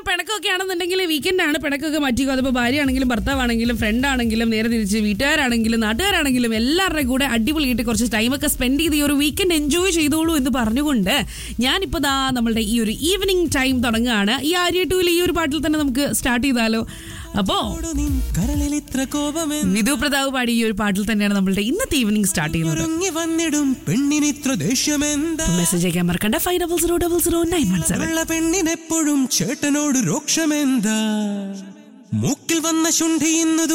പിണക്കമൊക്കെ ആണെന്നുണ്ടെങ്കിൽ വീക്കെൻഡ് ആണ് പിണക്കൊക്കെ മാറ്റിക്കോ അതിപ്പോൾ ഭാര്യയാണെങ്കിലും ഭർത്താവാണെങ്കിലും ഫ്രണ്ട് ആണെങ്കിലും നേരെ തിരിച്ച് വീട്ടുകാരാണെങ്കിലും നാട്ടുകാരാണെങ്കിലും എല്ലാവരുടെയും കൂടെ അടിപൊളിയായിട്ട് കുറച്ച് ടൈമൊക്കെ സ്പെൻഡ് ചെയ്ത് ഈ ഒരു വീക്കെൻഡ് എൻജോയ് ചെയ്തോളൂ എന്ന് പറഞ്ഞുകൊണ്ട് ഞാനിപ്പോൾ ദാ നമ്മളുടെ ഈ ഒരു ഈവനിങ് ടൈം തുടങ്ങുകയാണ് ഈ ആര്യ ടൂവിൽ ഈ ഒരു പാട്ടിൽ തന്നെ നമുക്ക് സ്റ്റാർട്ട് ചെയ്താലോ അപ്പോ നിൻ കരളിൽ ഇത്ര കോപമെന്ന് വിധു പ്രതാപ് പാടി ഈ ഒരു പാട്ടിൽ തന്നെയാണ് നമ്മളുടെ ഇന്നത്തെ ഈവനിങ് സ്റ്റാർട്ട് ചെയ്യുന്നത് ഒരുങ്ങി വന്നിടും പെണ്ണിനിത്ര ദേഷ്യമെന്താ മെസ്സേജ് അയക്കാൻ മറക്കണ്ട five double zero double zero nine one seven ഉള്ള പെണ്ണിനെപ്പോഴും ചേട്ടനോട് രോക്ഷമെന്താ മൂക്കിൽ വന്ന ശുണ്ഠി ഇന്നത്